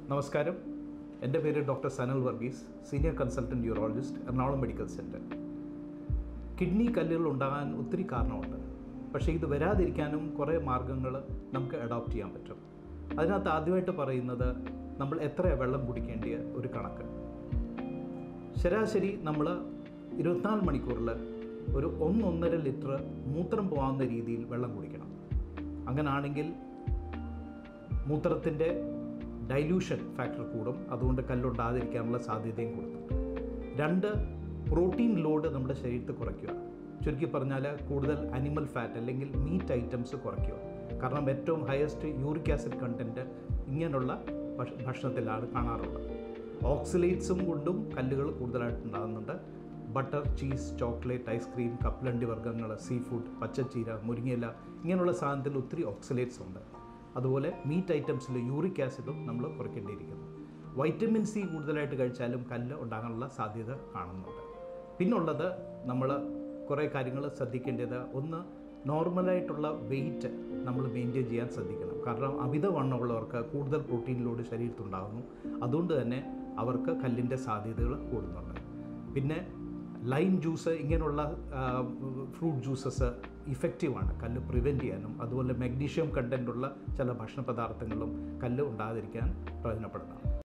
നമസ്കാരം എൻ്റെ പേര് doctor Sanal Varghese senior consultant urologist Ernakulam medical centre kidney കല്ലുകൾ ഉണ്ടാകാൻ ഒത്തിരി കാരണമുണ്ട് പക്ഷേ ഇത് വരാതിരിക്കാനും കുറേ മാർഗങ്ങൾ നമുക്ക് അഡോപ്റ്റ് ചെയ്യാൻ പറ്റും അതിനകത്ത് ആദ്യമായിട്ട് പറയുന്നത് നമ്മൾ എത്ര വെള്ളം കുടിക്കേണ്ടിയ ഒരു കണക്ക് ശരാശരി നമ്മൾ ഇരുപത്തിനാല് മണിക്കൂറിൽ ഒരു ഒന്നൊന്നര ലിറ്റർ മൂത്രം പോകാവുന്ന രീതിയിൽ വെള്ളം കുടിക്കണം അങ്ങനാണെങ്കിൽ മൂത്രത്തിൻ്റെ ഡൈല്യൂഷൻ ഫാക്ടർ കൂടും അതുകൊണ്ട് കല്ലുണ്ടാകാതിരിക്കാനുള്ള സാധ്യതയും കൂടുന്നുണ്ട് രണ്ട് പ്രോട്ടീൻ ലോഡ് നമ്മുടെ ശരീരത്തിൽ കുറയ്ക്കുക ചുരുക്കി പറഞ്ഞാൽ കൂടുതൽ അനിമൽ ഫാറ്റ് അല്ലെങ്കിൽ മീറ്റ് ഐറ്റംസ് കുറയ്ക്കുക കാരണം ഏറ്റവും ഹയസ്റ്റ് യൂറിക് ആസിഡ് കണ്ടൻറ്റ് ഇങ്ങനെയുള്ള ഭക്ഷ- ഭക്ഷണത്തിലാണ് കാണാറുള്ളത് ഓക്സിലേറ്റ്സും കൊണ്ടും കല്ലുകൾ കൂടുതലായിട്ട് ഉണ്ടാകുന്നുണ്ട് ബട്ടർ ചീസ് ചോക്ലേറ്റ് ഐസ്ക്രീം കപ്പലണ്ടി വർഗ്ഗങ്ങൾ സീ ഫുഡ് പച്ചച്ചീര മുരിങ്ങയില ഇങ്ങനെയുള്ള സാധനത്തിൽ ഒത്തിരി ഓക്സിലേറ്റ്സ് ഉണ്ട് അതുപോലെ മീറ്റ് ഐറ്റംസിൽ യൂറിക് ആസിഡും നമ്മൾ കുറയ്ക്കേണ്ടിയിരിക്കുന്നു വൈറ്റമിൻ സി കൂടുതലായിട്ട് കഴിച്ചാലും കല്ല് ഉണ്ടാകാനുള്ള സാധ്യത കാണുന്നുണ്ട് പിന്നുള്ളത് നമ്മൾ കുറേ കാര്യങ്ങൾ ശ്രദ്ധിക്കേണ്ടത് ഒന്ന് നോർമലായിട്ടുള്ള വെയിറ്റ് നമ്മൾ മെയിൻറ്റെയിൻ ചെയ്യാൻ ശ്രദ്ധിക്കണം കാരണം അമിതവണ്ണമുള്ളവർക്ക് കൂടുതൽ പ്രോട്ടീൻ ലോഡ് ശരീരത്തുണ്ടാകുന്നു അതുകൊണ്ട് തന്നെ അവർക്ക് കല്ലിൻ്റെ സാധ്യതകൾ കൂടുന്നുണ്ട് പിന്നെ ലൈം ജ്യൂസ് ഇങ്ങനെയുള്ള ഫ്രൂട്ട് ജ്യൂസസ് ഇഫക്റ്റീവാണ് കല്ല് പ്രിവെൻറ്റ് ചെയ്യാനും അതുപോലെ മഗ്നീഷ്യം കണ്ടൻറ്റുള്ള ചില ഭക്ഷണ പദാർത്ഥങ്ങളും കല്ല് ഉണ്ടാകാതിരിക്കാൻ പ്രയോജനപ്പെടുന്നതാണ്